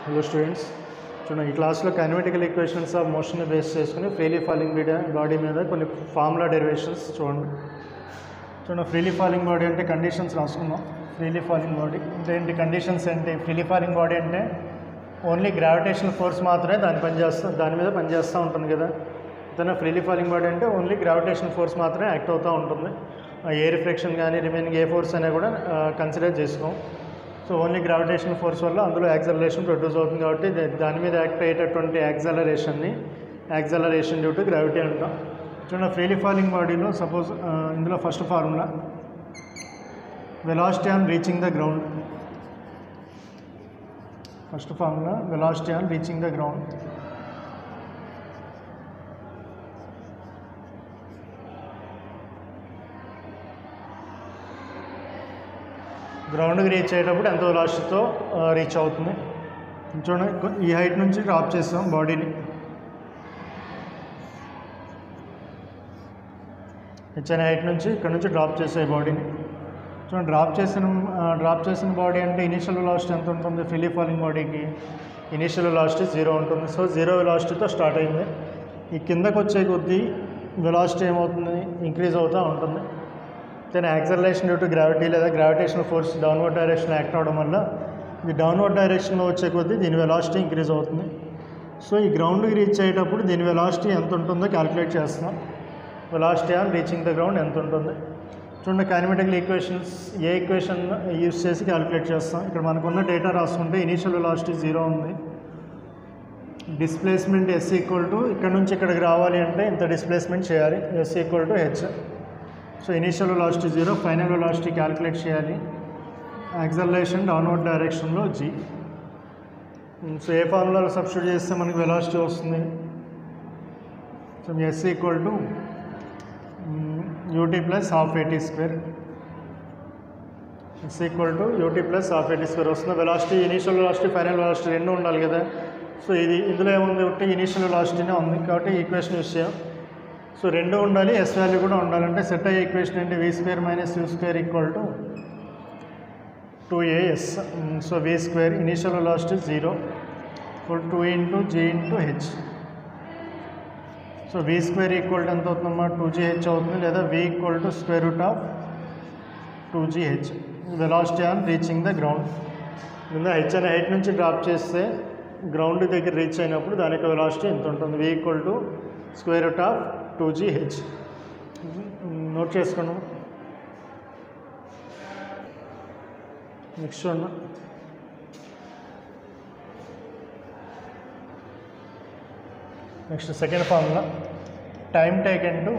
Hello students చూడండి ఈ క్లాస్లో kinematical equations of motion base చేసుకుని ఫ్రీలీ ఫాలింగ్ బాడీ మీద కొన్ని ఫార్ములా డెరివేషన్స్ చూడండి చూడండి ఫ్రీలీ ఫాలింగ్ బాడీ అంటే కండిషన్స్ రాసుకుందాం ఫ్రీలీ ఫాలింగ్ బాడీ అంటే ఏంటి కండిషన్స్ ఏంటి ఫ్రీలీ ఫాలింగ్ బాడీ అంటే ఓన్లీ గ్రావిటేషనల్ ఫోర్స్ మాత్రమే దాని పనిచేస్తూ దాని మీద పనిచేస్తూ ఉంటుంది కదా ఏదైనా ఫ్రీలీ ఫాలింగ్ బాడీ అంటే ఓన్లీ గ్రావిటేషనల్ ఫోర్స్ మాత్రమే యాక్ట్ అవుతూ ఉంటుంది ఏ రిఫ్లెక్షన్ కానీ రిమైనింగ్ ఏ ఫోర్స్ అయినా కూడా కన్సిడర్ చేసుకోం సో ఓన్లీ గ్రావిటేషన్ ఫోర్స్ వల్ల అందులో యాక్సలరేషన్ ప్రొడ్యూస్ అవుతుంది కాబట్టి దా- దాని మీద యాక్ట్ అయ్యేటటువంటి యాక్సలరేషన్ని యాక్సలరేషన్ డ్యూ టు గ్రావిటీ అంటాం చూడండి ఫ్రీలీ ఫాలింగ్ బాడీలో సపోజ్ ఇందులో first formula velocity on reaching the ground first formula velocity on reaching the ground గ్రౌండ్కి రీచ్ అయ్యేటప్పుడు ఎంత వెలాసిటీతో రీచ్ అవుతుంది చూడండి కొ- ఈ హైట్ నుంచి డ్రాప్ చేస్తాం బాడీని హెచ్ అనే హైట్ నుంచి ఇక్కడ నుంచి డ్రాప్ చేసే బాడీని చూడండి డ్రాప్ చేసిన డ్రాప్ చేసిన బాడీ అంటే ఇనిషియల్ వెలాసిటీ ఎంత ఉంటుంది ఫ్రీలీ ఫాలింగ్ బాడీకి ఇనిషియల్ వెలాసిటీ జీరో ఉంటుంది సో జీరో వెలాసిటీతో స్టార్ట్ అయింది ఈ కిందకు వచ్చే కొద్దీ వెలాసిటీ ఏమవుతుంది ఇంక్రీజ్ అవుతూ ఉంటుంది then acceleration due to gravity లేదా gravitational force downward direction act అవడం వల్ల ఇది డౌన్వర్డ్ డైరెక్షన్లో వచ్చే కొద్దీ దీని వెలాసిటీ ఇంక్రీజ్ అవుతుంది సో ఈ గ్రౌండ్కి రీచ్ అయ్యేటప్పుడు దీని వెలాసిటీ ఎంత ఉంటుందో క్యాలిక్యులేట్ చేస్తున్నాం velocity on reaching the ground ఎంత ఉంటుంది చూడండి కైనమెటికల్ ఈక్వేషన్స్ ఏ ఈక్వేషన్ యూస్ చేసి క్యాలిక్యులేట్ చేస్తాం ఇక్కడ మనకున్న డేటా రాసుకుంటే ఇనీషియల్ వెలాసిటీ జీరో ఉంది డిస్ప్లేస్మెంట్ ఎస్ ఈక్వల్ టు ఇక్కడ నుంచి ఇక్కడికి రావాలి అంటే ఇంత డిస్ప్లేస్మెంట్ చేయాలి S equal to H so initial velocity zero final velocity calculate చేయాలి యాక్సలరేషన్ డౌన్వర్డ్ డైరెక్షన్లో జీ సో ఏ ఫార్ములాలో సబ్స్టిట్యూట్ చేస్తే మనకి వెలాసిటీ వస్తుంది so yes equal to U T plus half A T square S equal to U T plus half A T square వస్తుంది velocity initial velocity final velocity రెండు ఉండాలి కదా సో ఇది ఇందులో ఏముంది ఒకటి ఇనీషియల్ వెలాసిటీనే ఉంది కాబట్టి ఈక్వేషన్ యూస్ చేయం సో రెండు ఉండాలి ఎస్ వాల్యూ కూడా ఉండాలంటే సెట్ అయ్యే ఈక్వేషన్ ఏంటి V square minus you square equal to two A S so V square initial velocity zero full two into G into H so V square equal to ఎంత అవుతుందమ్మా two G H అవుతుంది లేదా V equal to square root of two G H velocity on reaching the ground కింద H అనే height నుంచి drop చేస్తే ground దగ్గర reach అయినప్పుడు దాని యొక్క వెలాసిటీ ఎంత ఉంటుంది V equal to square root of two G H note చేసుకున్నాం నెక్స్ట్ చూడండి next second formula time taken to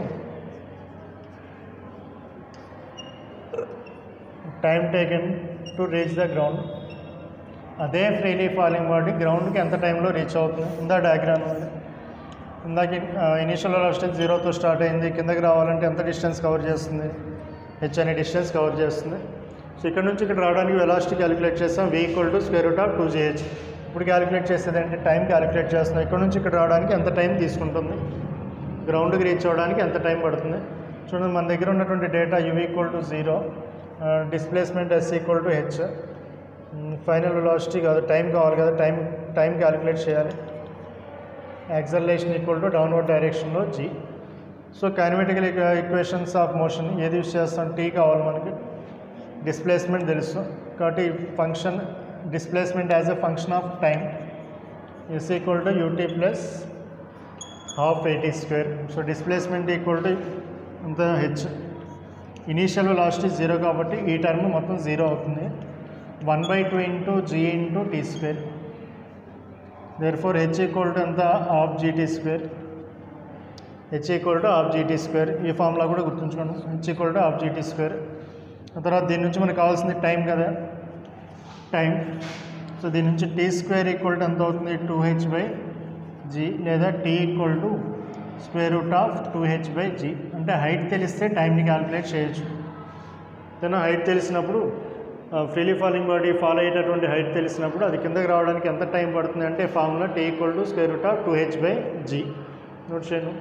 time taken to reach the ground అదే ఫ్రీలీ ఫాలింగ్ బాడీ గ్రౌండ్కి ఎంత టైంలో రీచ్ అవుతుంది ఇందా డయాగ్రామ్ ఉంది ఇందాక ఇనీషియల్ వెలాసిటీ జీరోతో స్టార్ట్ అయింది కిందకి రావాలంటే ఎంత డిస్టెన్స్ కవర్ చేస్తుంది హెచ్ అనే డిస్టెన్స్ కవర్ చేస్తుంది సో ఇక్కడ నుంచి ఇక్కడ రావడానికి వెలాసిటీ క్యాలిక్యులేట్ చేస్తాం V equal to square root of two G H ఇప్పుడు క్యాలిక్యులేట్ చేసేది అంటే టైం క్యాలిక్యులేట్ చేస్తున్నాం ఇక్కడ నుంచి ఇక్కడ రావడానికి ఎంత టైం తీసుకుంటుంది గ్రౌండ్కి రీచ్ అవ్వడానికి ఎంత టైం పడుతుంది చూడండి మన దగ్గర ఉన్నటువంటి data U equal to zero displacement S equal to H final velocity కాదు టైం కావాలి కదా టైం టైం క్యాలిక్యులేట్ చేయాలి యాక్సలరేషన్ ఈక్వల్ టు డౌన్వర్డ్ డైరెక్షన్లో G so kinematical equations of motion ఏది యూస్ చేస్తాం టీ కావాలి మనకి డిస్ప్లేస్మెంట్ తెలుసు కాబట్టి function displacement as a function of time is equal to U T plus half A T square so displacement equal to అంత H initial velocity zero కాబట్టి ఈ term మొత్తం జీరో అవుతుంది one by two into G into T square therefore H equal to ఎంత half G T square H equal to half G T square ఈ formula కూడా గుర్తుంచుకోండి H equal to half G T square ఆ తర్వాత దీని నుంచి మనకు కావాల్సింది టైం కదా టైం సో దీని నుంచి టీ స్క్వేర్ ఈక్వల్ టు ఎంత అవుతుంది టూ హెచ్ బై జీ లేదా t equal to square root of two h by g అంటే హైట్ తెలిస్తే టైంని క్యాలిక్యులేట్ చేయొచ్చు తను హైట్ తెలిసినప్పుడు ఫ్రీలీ ఫాలింగ్ బాడీ ఫాలో అయ్యేటటువంటి హైట్ తెలిసినప్పుడు అది కిందకి రావడానికి ఎంత టైం పడుతుంది అంటే formula t equal to square root of two h by g note చేయను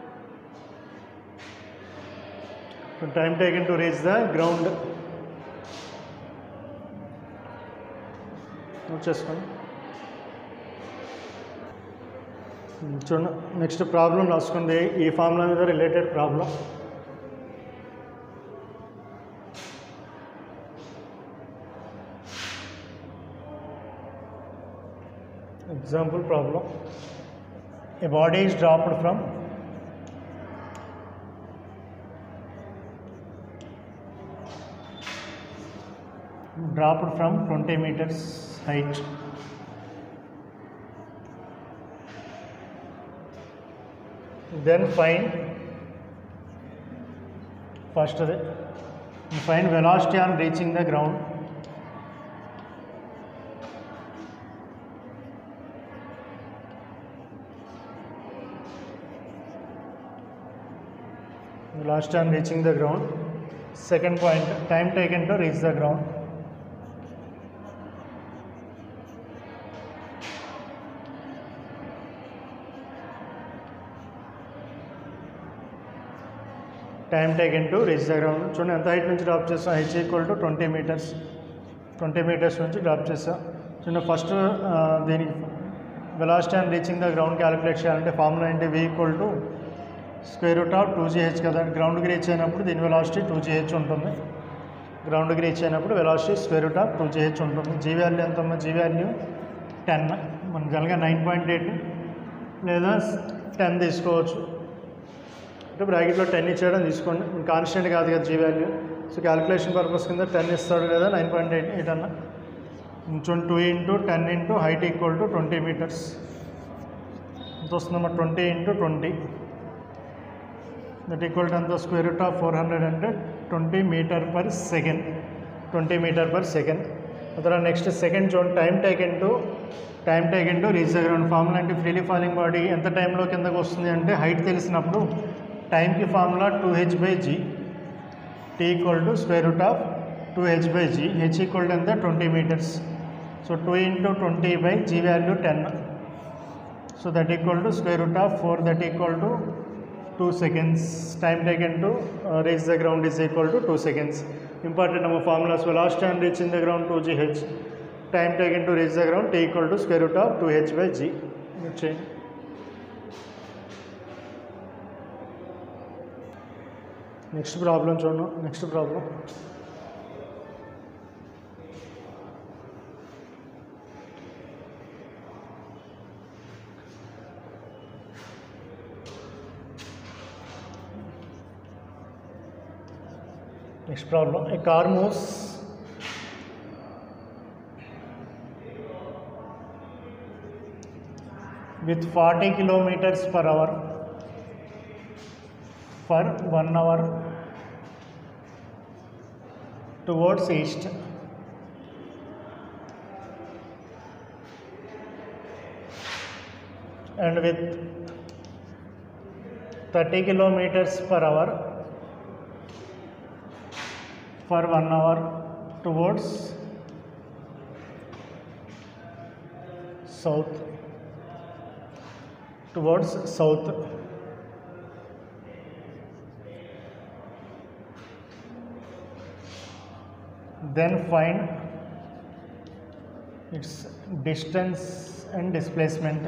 time taken to reach the ground note చేసుకోండి చూడండి నెక్స్ట్ ప్రాబ్లం రాసుకుంది ఈ ఫార్ములా మీద related problem example problem a body is dropped from dropped from 20 meters height then find first the find velocity on reaching the ground last time reaching the ground second point time taken to reach the ground time taken to reach the ground చూడండి ఎంత height నుంచి drop చేస్తాం h equal to twenty metres twenty metres నుంచి drop చేస్తాం చూడండి first దీనికి velocity and reaching the ground calculate చేయాలంటే formula ఏంటి v equal to square root of two g h కదా గ్రౌండ్కి రీచ్ అయినప్పుడు దీని వెలాసిటీ టూ జీహెచ్ ఉంటుంది గ్రౌండ్కి రీచ్ అయినప్పుడు velocity square root of two g h ఉంటుంది జీ వాల్యూ ఎంత ఉంది జీ వాల్యూ టెన్ మన జనగా నైన్ పాయింట్ ఎయిట్ లేదా టెన్ తీసుకోవచ్చు అంటే బ్రాకెట్లో టెన్ ఇచ్చేయడం తీసుకోండి కాన్స్టెంట్ కాదు కదా g value so calculation purpose కింద టెన్ ఇస్తాడు లేదా నైన్ పాయింట్ ఎయిట్ ఎయిట్ అన్న చూడండి two into ten into height equal to twenty metres ఎంత వస్తుందమ్మా twenty into twenty that equal to ఎంత square root of four hundred అంటే twenty metre per second twenty metre per second తర్వాత next second చూడండి time taken to time taken to reach the ground formula అంటే freely falling body ఎంత టైంలో కిందకు వస్తుంది అంటే హైట్ తెలిసినప్పుడు టైంకి formula two h by g t equal to square root of two h by g h equal to ఎంత twenty metres so two into twenty by g value ten so that equal to square root of four that equal to two seconds time taken to reach the ground is equal to two seconds important ನಮ್ಮ formulas last time reach in the ground two G h time taken to reach the ground t equal to square root of two h by g చేయండి next problem చూడండి next problem Next problem. A car moves with 40 kilometers per hour for one hour towards east. And with 30 kilometers per hour for one hour towards south towards south then find its distance and displacement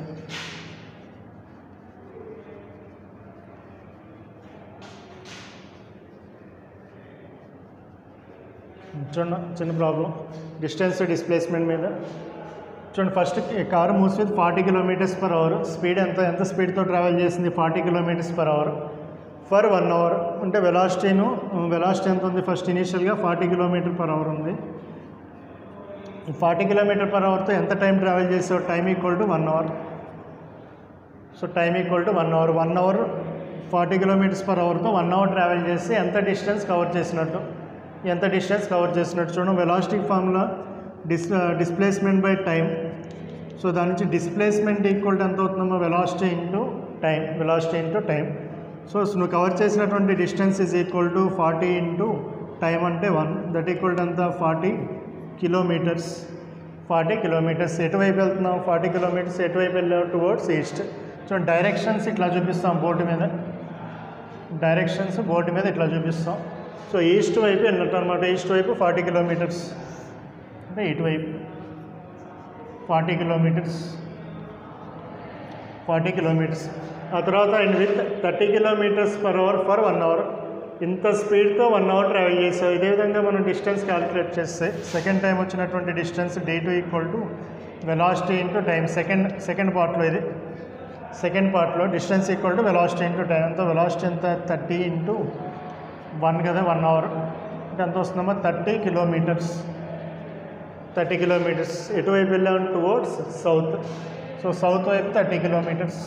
చూడండి చిన్న problem distance displacement మీద చూడండి first car moves with forty kilometres per hour speed ఎంత ఎంత స్పీడ్తో travel చేసింది forty kilometres per hour for one hour అంటే వెలాసిటీను వెలాసిటీ ఎంత ఉంది ఫస్ట్ ఇనీషియల్గా ఫార్టీ కిలోమీటర్ పర్ అవర్ ఉంది ఈ ఫార్టీ కిలోమీటర్ పర్ అవర్తో ఎంత టైం ట్రావెల్ చేసావు time equal to one hour so time equal to one hour one hour forty kilometres per అవర్తో వన్ అవర్ ట్రావెల్ చేసి ఎంత డిస్టెన్స్ కవర్ చేసినట్టు ఎంత డిస్టెన్స్ కవర్ చేసినట్టు చూడండి velocity formula dis displacement by time so దాని నుంచి డిస్ప్లేస్మెంట్ ఈక్వల్ టు ఎంత అవుతుందమ్మా velocity into time velocity into time so నువ్వు కవర్ చేసినటువంటి distance is equal to forty into time అంటే వన్ దట్ ఈక్వల్ టు ఎంత ఫార్టీ కిలోమీటర్స్ ఫార్టీ కిలోమీటర్స్ ఎటువైపు వెళ్తున్నాం ఫార్టీ కిలోమీటర్స్ ఎటువైపు వెళ్ళావు టువర్డ్స్ ఈస్ట్ సో డైరెక్షన్స్ ఇట్లా చూపిస్తాం బోర్డు మీద డైరెక్షన్స్ బోర్డు మీద ఇట్లా చూపిస్తాం సో ఈస్ట్ వైపు వెళ్ళినట్టు అనమాట ఈస్ట్ వైపు ఫార్టీ కిలోమీటర్స్ అంటే ఇటువైపు ఫార్టీ కిలోమీటర్స్ ఫార్టీ కిలోమీటర్స్ ఆ తర్వాత and with thirty kilometres per hour for one hour ఇంత స్పీడ్తో వన్ అవర్ ట్రావెల్ చేసావు ఇదే విధంగా మనం డిస్టెన్స్ క్యాలిక్యులేట్ చేస్తే సెకండ్ టైం వచ్చినటువంటి distance d two equal to velocity into time second second పార్ట్లో ఇది సెకండ్ పార్ట్లో distance equal to velocity into time అంతా వెలాసిటీ ఎంత థర్టీ ఇంటూ వన్ కదా వన్ అవర్ అంటే ఎంత వస్తుందమ్మా థర్టీ కిలోమీటర్స్ థర్టీ కిలోమీటర్స్ ఎటువైపు వెళ్ళాం టువర్డ్స్ సౌత్ సో సౌత్ వైపు thirty kilometres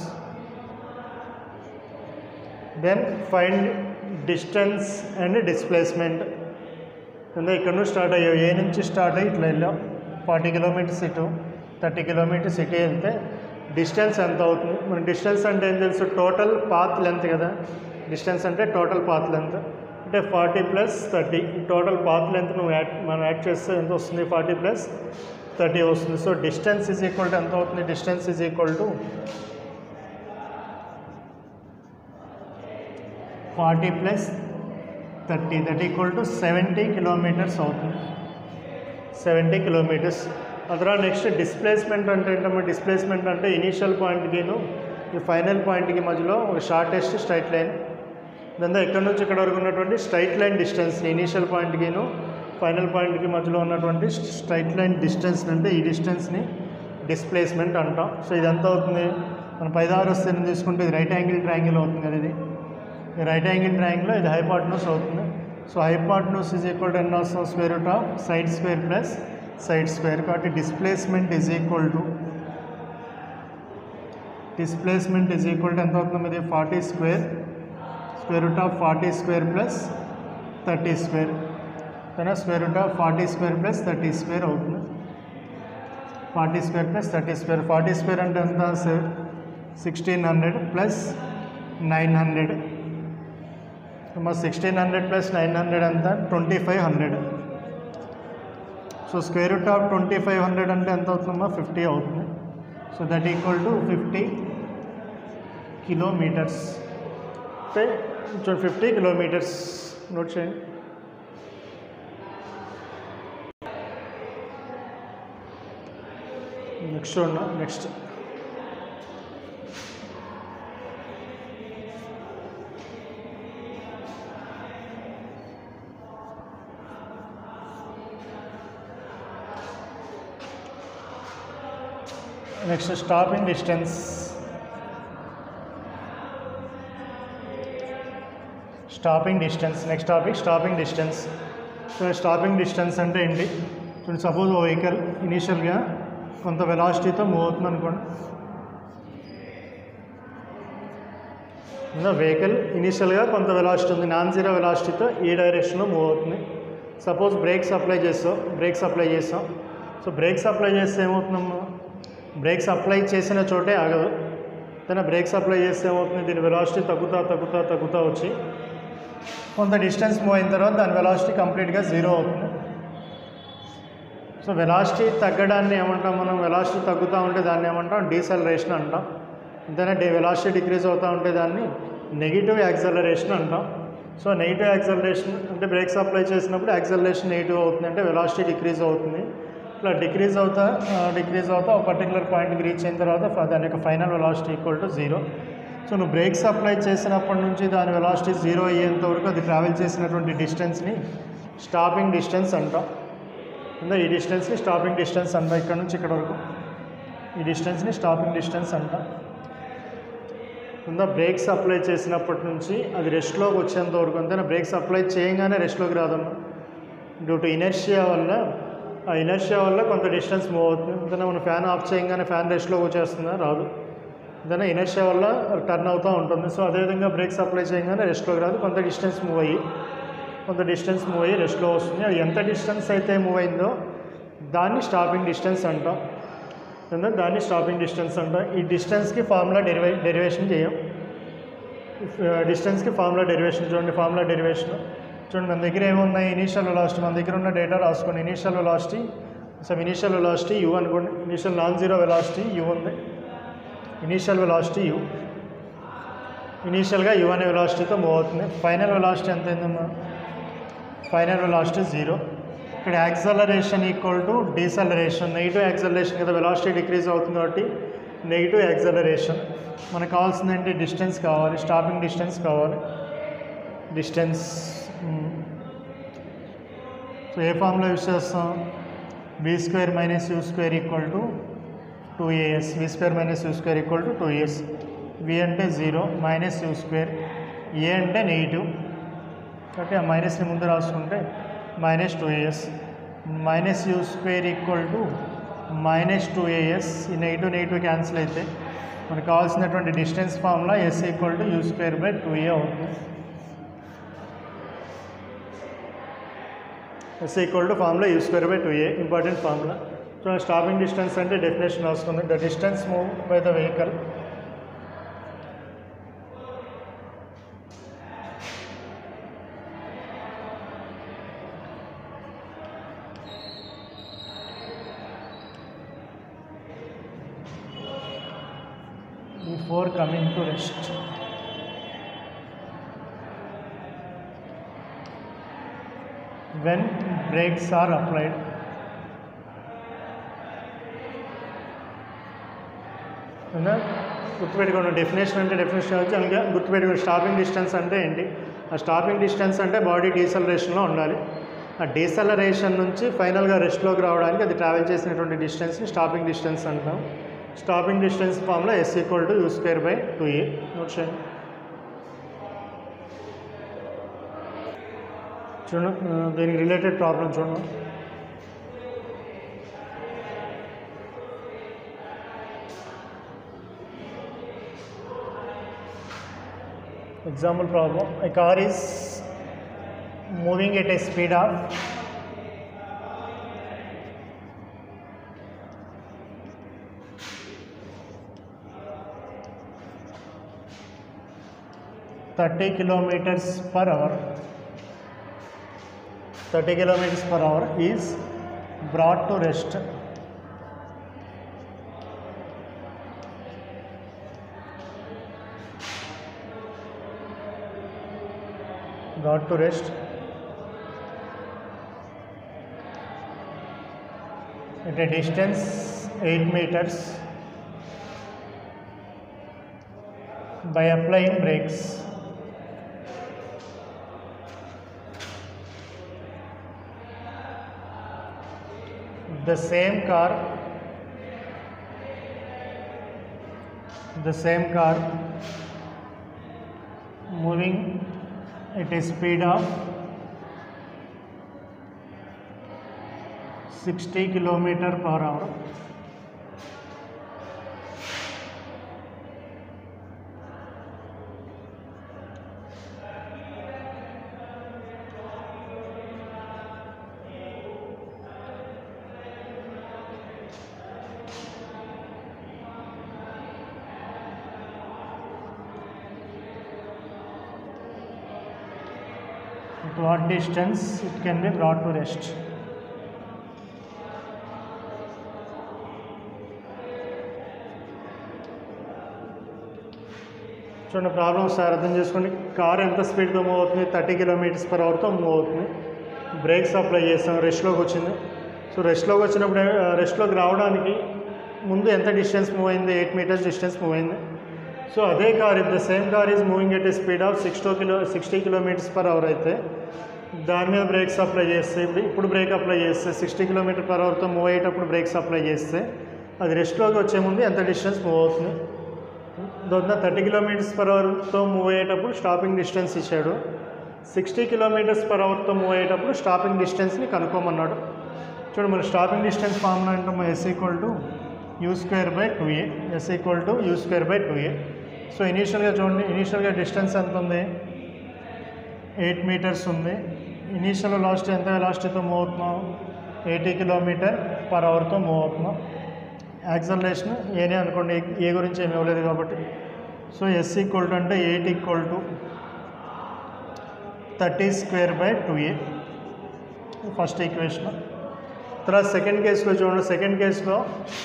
then find distance and displacement అంటే ఇక్కడ నుంచి స్టార్ట్ అయ్యావు ఏ నుంచి స్టార్ట్ అయ్యి ఇట్లా వెళ్ళాం ఫార్టీ కిలోమీటర్స్ ఇటు థర్టీ కిలోమీటర్స్ ఇటు వెళ్తే డిస్టెన్స్ ఎంత అవుతుంది మన డిస్టెన్స్ అంటే ఏం తెలుసు టోటల్ పాత్ లెంత్ కదా డిస్టెన్స్ అంటే టోటల్ పాత్ లెంత్ అంటే forty plus thirty total path length నువ్వు యాడ్ మనం యాడ్ చేస్తే ఎంత వస్తుంది ఫార్టీ ప్లస్ థర్టీ వస్తుంది so distance is equal to ఎంత అవుతుంది distance is equal to forty plus thirty that equal to seventy kilometres అవుతుంది సెవెంటీ కిలోమీటర్స్ ఆ తర్వాత నెక్స్ట్ డిస్ప్లేస్మెంట్ అంటే ఏంటమ్మా డిస్ప్లేస్మెంట్ అంటే ఇనీషియల్ పాయింట్కిను ఈ ఫైనల్ పాయింట్కి మధ్యలో ఒక షార్టెస్ట్ స్ట్రైట్ లైన్ దాని ఇక్కడ నుంచి ఇక్కడ వరకు ఉన్నటువంటి స్ట్రైట్ లైన్ డిస్టెన్స్ని ఇనీషియల్ పాయింట్కిను ఫైనల్ పాయింట్కి మధ్యలో ఉన్నటువంటి స్ట్రైట్ లైన్ డిస్టెన్స్ అంటే ఈ డిస్టెన్స్ని డిస్ప్లేస్మెంట్ అంటాం సో ఇది ఎంత అవుతుంది మన పైదారు వస్తే తీసుకుంటే ఇది రైట్ యాంగిల్ ట్రయాంగిల్ అవుతుంది కదా ఇది ఈ రైట్ యాంగిల్ ట్రయాంగిల్లో ఇది హైపార్ట్నూస్ అవుతుంది so hypotenuse is equal to n of square root of side square plus side square కాబట్టి displacement is equal to displacement is equal to ఎంత అవుతుంది ఇది forty square square root of forty square plus thirty square కానీ square root of forty square plus thirty square అవుతుంది forty square plus thirty square forty square అంటే ఎంత sixteen hundred plus nine hundred మా sixteen hundred plus nine hundred అంతా twenty five hundred so square root of twenty five hundred అంటే ఎంత అవుతుందమ్మా fifty అవుతుంది so that equal to fifty kilometres అంటే చూడండి ఫిఫ్టీ కిలోమీటర్స్ నోట్ చేయండి నెక్స్ట్ చూడండి next next stopping distance stopping distance next topic stopping distance so stopping distance అంటే ఏంటి ఇప్పుడు సపోజ్ ఓ వెహికల్ ఇనీషియల్గా కొంత వెలాసిటీతో మూవ్ అవుతుంది అనుకోండి వెహికల్ ఇనీషియల్గా కొంత వెలాసిటీ ఉంది నాన్ జీరో వెలాసిటీతో ఈ డైరెక్షన్లో మూవ్ అవుతుంది సపోజ్ బ్రేక్స్ అప్లై చేస్తాం బ్రేక్స్ అప్లై చేస్తాం సో బ్రేక్స్ అప్లై చేస్తే ఏమవుతుందమ్మా బ్రేక్స్ అప్లై చేసిన చోటే ఆగదు తన బ్రేక్స్ అప్లై చేస్తే ఏమవుతుంది దీని వెలాసిటీ తగ్గుతా తగ్గుతా తగ్గుతా వచ్చి కొంత డిస్టెన్స్ మూవ్ అయిన తర్వాత దాని వెలాసిటీ కంప్లీట్గా జీరో అవుతుంది సో వెలాసిటీ తగ్గడాన్ని ఏమంటాం మనం వెలాసిటీ తగ్గుతూ ఉంటే దాన్ని ఏమంటాం డీసెలరేషన్ అంటాం అంతేనా డే వెలాసిటీ డిక్రీజ్ అవుతూ ఉంటే దాన్ని నెగిటివ్ యాక్సలరేషన్ అంటాం సో నెగిటివ్ యాక్సలరేషన్ అంటే బ్రేక్స్ అప్లై చేసినప్పుడు యాక్సలరేషన్ నెగిటివ్ అవుతుంది అంటే వెలాసిటీ డిక్రీజ్ అవుతుంది ఇట్లా డిక్రీజ్ అవుతా డిక్రీజ్ అవుతా ఒక పర్టికులర్ పాయింట్కి రీచ్ అయిన తర్వాత ఫ- దాని యొక్క final velocity equal to zero so నువ్వు బ్రేక్స్ అప్లై చేసినప్పటి నుంచి దాని వెలాసిటీ జీరో అయ్యేంత వరకు అది ట్రావెల్ చేసినటువంటి డిస్టెన్స్ని స్టాపింగ్ డిస్టెన్స్ అంటాం కింద ఈ డిస్టెన్స్ని స్టాపింగ్ డిస్టెన్స్ అంటాం ఇక్కడ నుంచి ఇక్కడ వరకు ఈ డిస్టెన్స్ని స్టాపింగ్ డిస్టెన్స్ అంటాం కింద బ్రేక్స్ అప్లై చేసినప్పటి నుంచి అది రెస్ట్లోకి వచ్చేంత వరకు అంతేనా బ్రేక్స్ అప్లై చేయగానే రెస్ట్లోకి రాదమ్మా డ్యూ టు ఇనర్షియా వల్ల ఆ ఇనర్షియా వల్ల కొంత డిస్టెన్స్ మూవ్ అవుతుంది అంతేనా మనం ఫ్యాన్ ఆఫ్ చేయగానే ఫ్యాన్ రెస్ట్లోకి వచ్చేస్తుందా రాదు అంతేనా ఇనర్షియా వల్ల టర్న్ అవుతూ ఉంటుంది సో అదేవిధంగా బ్రేక్స్ అప్లై చేయగానే రెస్ట్లోకి రాదు కొంత డిస్టెన్స్ మూవ్ అయ్యి కొంత డిస్టెన్స్ మూవ్ అయ్యి రెస్ట్లో వస్తుంది అది ఎంత డిస్టెన్స్ అయితే మూవ్ అయిందో దాన్ని స్టాపింగ్ డిస్టెన్స్ అంటాం అంటే దాన్ని స్టాపింగ్ డిస్టెన్స్ అంటాం ఈ డిస్టెన్స్కి ఫార్ములా డెరివే డెరివేషన్ చేయం డిస్టెన్స్కి ఫార్ములా డెరివేషన్ చూడండి ఫార్ములా డెరివేషన్ చూడండి మన దగ్గర ఏమున్నాయి ఇనీషియల్ వెలాసిటీ మన దగ్గర ఉన్న డేటా రాసుకోండి initial velocity so initial velocity u అనుకోండి initial non zero velocity u ఉంది ఇనీషియల్ వెలాసిటీ యూ ఇనీషియల్గా యూ అనే వెలాసిటీతో మూవ్ అవుతుంది ఫైనల్ వెలాసిటీ ఎంత అయిందమ్మా ఫైనల్ వెలాసిటీ జీరో ఇక్కడ acceleration equal to deceleration negative acceleration కదా వెలాసిటీ డిక్రీజ్ అవుతుంది కాబట్టి నెగిటివ్ యాక్సలరేషన్ మనకు కావాల్సిందంటే డిస్టెన్స్ కావాలి స్టాపింగ్ డిస్టెన్స్ కావాలి డిస్టెన్స్ సో ఏ ఫామ్లో యూస్ చేస్తాం b square minus you square equal to two a s we square minus you square equal to two years v అంటే zero minus you square a అంటే negative కాబట్టి ఆ మైనస్ని ముందు రాసుకుంటే minus two a s minus you square equal to minus two a s ఈ negative negative cancel అయితే మనకు కావాల్సినటువంటి distance formula s equal to u square by two a అవుతుంది s equal to formula u square by two a important formula so stopping distance అంటే definition రాసుకుంది the distance move by the vehicle before coming to rest. When brakes are applied, అవునా? గుర్తుపెట్టుకోండి definition అంటే definition వచ్చి అలాగే గుర్తుపెట్టుకోండి stopping distance అంటే ఏంటి ఆ స్టాపింగ్ డిస్టెన్స్ అంటే బాడీ డీసలరేషన్లో ఉండాలి ఆ డీసలరేషన్ నుంచి ఫైనల్గా రెస్ట్లోకి రావడానికి అది ట్రావెల్ చేసినటువంటి డిస్టెన్స్ని స్టాపింగ్ డిస్టెన్స్ అంటాం స్టాపింగ్ డిస్టెన్స్ ఫామ్లో s equal to u square by two a note చేయండి చూడండి ఆ, దీనికి రిలేటెడ్ ప్రాబ్లం చూడండి example problem a car is moving at a speed of thirty kilometers per hour thirty kilometers per hour is brought to rest brought to rest at a distance 8 meters by applying brakes. The same car, the same car moving at a speed of 60 kilometer per hour at what distance it can be brought to rest చూడండి problem sir అర్థం చేసుకోండి car ఎంత స్పీడ్తో move అవుతుంది thirty kilometres per అవర్తో move అవుతుంది brakes apply చేస్తాం రెస్ట్లోకి వచ్చింది సో రెస్ట్లోకి వచ్చినప్పుడు రెస్ట్లోకి రావడానికి ముందు ఎంత డిస్టెన్స్ మూవ్ అయింది ఎయిట్ మీటర్స్ డిస్టెన్స్ మూవ్ అయింది సో అదే car if the same car is moving at a speed of sixty kilo sixty kilometres per hour అయితే దాని మీద బ్రేక్స్ అప్లై చేస్తే ఇప్పుడు ఇప్పుడు బ్రేక్ అప్లై చేస్తే సిక్స్టీ కిలోమీటర్ పర్ అవర్తో మూవ్ అయ్యేటప్పుడు బ్రేక్స్ అప్లై చేస్తే అది రెస్ట్లోకి వచ్చే ముందు ఎంత డిస్టెన్స్ మూవ్ అవుతుంది దాని థర్టీ కిలోమీటర్స్ పర్ అవర్తో మూవ్ అయ్యేటప్పుడు స్టాపింగ్ డిస్టెన్స్ ఇచ్చాడు సిక్స్టీ కిలోమీటర్స్ పర్ అవర్తో మూవ్ అయ్యేటప్పుడు స్టాపింగ్ డిస్టెన్స్ని కనుక్కోమన్నాడు చూడు మన స్టాపింగ్ డిస్టెన్స్ ఫార్ములా అంటే మన s equal to u square by two a s equal to u square by two a so ఇనీషియల్గా చూడండి ఇనీషియల్గా డిస్టెన్స్ ఎంత ఉంది ఎయిట్ మీటర్స్ ఉంది ఇనీషియల్ లాస్ట్ ఎంత లాస్ట్తో మూవ్ అవుతున్నాం ఎయిటీ కిలోమీటర్ పర్ అవర్తో మూవ్ అవుతున్నాం యాక్సలరేషన్ ఏనే అనుకోండి ఏ గురించి ఏమి ఇవ్వలేదు కాబట్టి సో ఎస్ ఈక్వల్ టు అంటే eight equal to thirty square by two a first equation తర్వాత సెకండ్ కేసులో చూడండి సెకండ్ కేసులో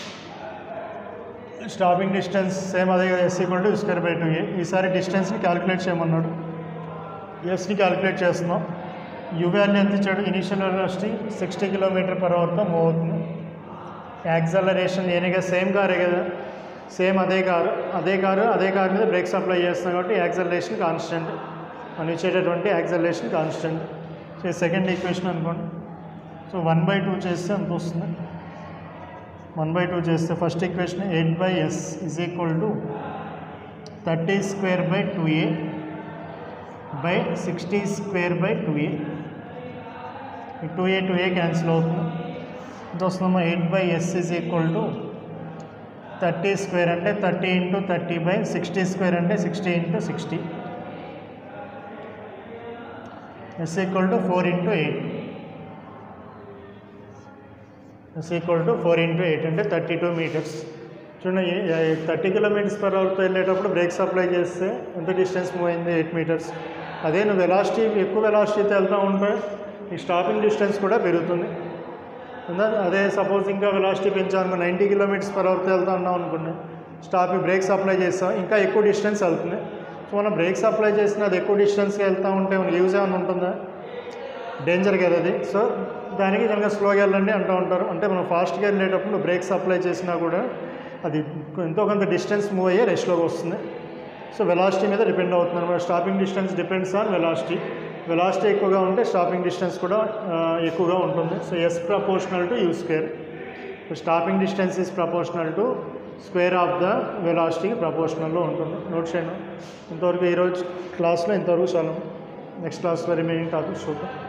స్టాపింగ్ డిస్టెన్స్ సేమ్ అదే కదా s equal to square by two a ఈసారి డిస్టెన్స్ని క్యాలిక్యులేట్ చేయమన్నాడు ఎస్ని క్యాలిక్యులేట్ చేస్తున్నాం యూ వాల్యూ ఎంత ఇచ్చాడు initial velocity sixty kilometre per అవర్తో మూవ్ అవుతుంది యాక్సలరేషన్ ఏనిగా సేమ్ కారే కదా సేమ్ అదే కారు అదే కారు అదే కారు మీద బ్రేక్స్ అప్లై చేస్తున్నాం కాబట్టి యాక్సలరేషన్ కాన్స్టెంట్ మనం ఇచ్చేటటువంటి acceleration constant so second equation అనుకోండి సో వన్ బై టూ చేస్తే ఎంత వస్తుంది వన్ బై టూ చేస్తే first equation eight by s is equal to thirty square by two a by sixty square by two a two a two a cancel అవుతుంది ఎంత వస్తుందమ్మా eight by s is equal to thirty square అంటే thirty into thirty by sixty square అంటే sixty into sixty s equal to four into eight s equal to four into eight అంటే thirty two metres చూడండి thirty kilometres per అవర్తో వెళ్ళేటప్పుడు brakes apply చేస్తే ఎంత distance move అయింది eight metres అదే నువ్వు వెలాసిటీ ఎక్కువ వెలాసిటీతో వెళ్తూ ఉంటే ఈ స్టాపింగ్ డిస్టెన్స్ కూడా పెరుగుతుంది ఉందా అదే సపోజ్ ఇంకా వెలాసిటీ పెంచాను నైంటీ కిలోమీటర్స్ పర్ అవర్తో వెళ్తా ఉన్నాం అనుకోండి స్టాప్ బ్రేక్స్ అప్లై చేస్తాం ఇంకా ఎక్కువ డిస్టెన్స్ వెళ్తుంది సో మనం బ్రేక్స్ అప్లై చేసిన అది ఎక్కువ డిస్టెన్స్కి వెళ్తూ ఉంటే మనకి యూజ్ ఏమైనా ఉంటుందా డేంజర్ కదా అది సో దానికి కనుక స్లోగా వెళ్ళండి అంటూ ఉంటారు అంటే మనం ఫాస్ట్గా వెళ్ళేటప్పుడు బ్రేక్స్ అప్లై చేసినా కూడా అది ఎంతో కొంత డిస్టెన్స్ మూవ్ అయ్యే రెస్ట్లోకి వస్తుంది సో వెలాసిటీ మీద డిపెండ్ అవుతుంది అనమాట stopping distance depends on velocity velocity ఎక్కువగా ఉంటే స్టాపింగ్ డిస్టెన్స్ కూడా ఆ, ఎక్కువగా ఉంటుంది so s proportional to u square stopping distance is proportional to square of the వెలాసిటీకి ప్రపోర్షనల్లో ఉంటుంది నోట్ చేయండి ఇంతవరకు ఈరోజు క్లాస్లో ఇంతవరకు చాలు నెక్స్ట్ క్లాస్లో రిమైనింగ్ టాపిక్స్ చూద్దాం